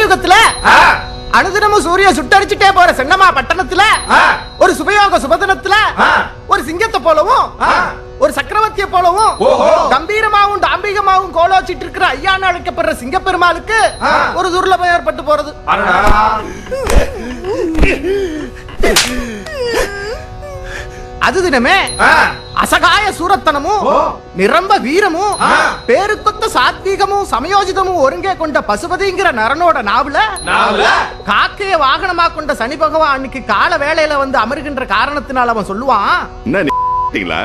கிருத்தயுகத்துல ஆ, அனுதினமும் சூரிய சுட்டரிச்சுட்டே போற சென்னமா பட்டணத்துல ஆ, ஒரு சுபயோக சுபதினத்துல ஆ. ஒரு சிங்கத்தை போலவும் ஆ. ஒரு சக்கரவர்த்திய போலவும் ஓஹோ. கம்பீரமாவும் டாம்பிகமாவும் கோலோச்சிட்டு இருக்கிற ஐயான்னு அழைக்கப்படுற சிங்கப்பெருமாளுக்கு ஆ. ஒரு துர்லபம் ஏற்பட்டு போறது அடடா. அது தினமே ஆ, அசகாய சூரத்தனமும் ஓ. நிரம்ப வீரமும் ஆ. பேருக்கொத்த சாத்வீகமும் சமயோஜிதமும் ஒருங்கே கொண்ட பசுபதிங்கிற நரனோட நாவல நாவல? காக்கைய வாகனமா கொண்ட சனி பகவான் அன்னைக்கு கால வேளையில வந்து அமருகின்ற காரணத்தினால அவன் சொல்லுவான் என்ன நீங்களா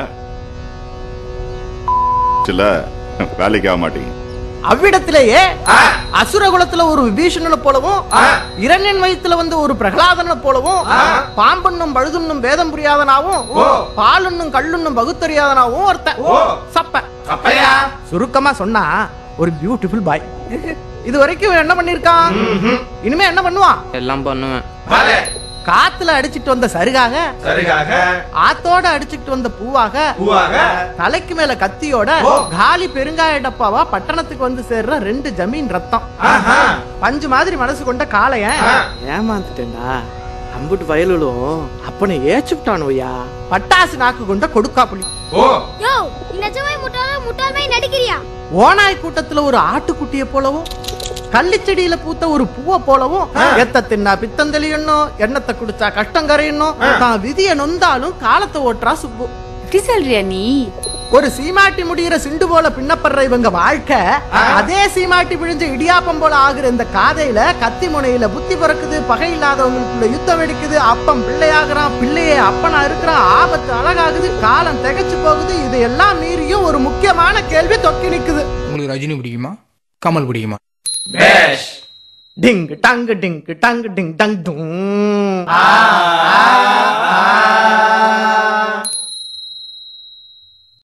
சில வேலைக்கு ஆக மாட்டீங்க அவ்விடத்திலேயே ஆ. அசுரகுலத்துல ஒரு விபீஷணனை போலவும் ஆ. இரண்யன் வயித்துல வந்து ஒரு பிரகலாதனை போலவும் ஆ. பாம்புண்ணும் பழுதுண்ணும் வேதம் புரியாதனாவும் ஓ. பாலுண்ணும் கள்ளுண்ணும் பகுத்தறியாதனாவும் ஒருத்தன் ஓ. சப்ப அப்பையா? சுருக்கமா சொன்னா ஒரு பியூட்டிஃபுல் பாய் இது வரைக்கும் இவன் என்ன பண்ணிருக்கான் இனிமே என்ன பண்ணுவான் எல்லாம் பண்ணுவேன் பாரு, காத்துல அடிச்சிட்டு வந்த சருகாக சரிகாக, ஆத்தோட அடிச்சிட்டு வந்த பூவாக பூவாக, தலைக்கு மேல கத்தியோட ஓ. காலி பெருங்காய டப்பாவா பட்டணத்துக்கு வந்து சேர்ற ரெண்டு ஜமீன் ரத்தம் ஆஹா. பஞ்சு மாதிரி மனசு கொண்ட காளையன் ஆ. ஏமாந்துட்டேன்டா அம்புட்டு வயலுலும் அப்பனை ஏச்சுட்டானுயா பட்டாசு நாக்கு கொண்ட கொடுக்காப்புளி ஓ, யோ நீ நிஜமாய் முட்டாள முட்டாள் மாதிரி நடிக்கிறியா ஓனாய் கூட்டத்துல ஒரு ஆட்டுக்குட்டிய போலவும் கள்ளிச்செடியில பூத்த ஒரு பூவை போலவும் எத்த தின்னா பித்தம் தெளியணும் எண்ணத்தை குடிச்சா கஷ்டம் கரையணும் தான் விதிய நொந்தாலும் காலத்தை ஓட்டுறா சுப்பு இப்படி சொல்றியா நீ ஒரு சீமாட்டி முடியிற சிண்டு போல பின்னப்படுற இவங்க வாழ்க்கை அதே சீமாட்டி விழிஞ்ச இடியாப்பம் போல ஆகுற இந்த காதையில கத்தி முனையில புத்தி பிறக்குது பகை இல்லாதவங்களுக்குள்ள யுத்தம் வெடிக்குது அப்பம் பிள்ளையாகிறான் பிள்ளையே அப்பனா இருக்கிறான் ஆபத்து அழகாகுது காலம் திகைச்சு போகுது இது எல்லாம் மீறியும் ஒரு முக்கியமான கேள்வி தொக்கி நிக்குது உங்களுக்கு ரஜினி பிடிக்குமா கமல் பிடிக்குமா பேஷ். டிங் டங் டிங் டங் டிங் டங் டும் ஆ, ஆ.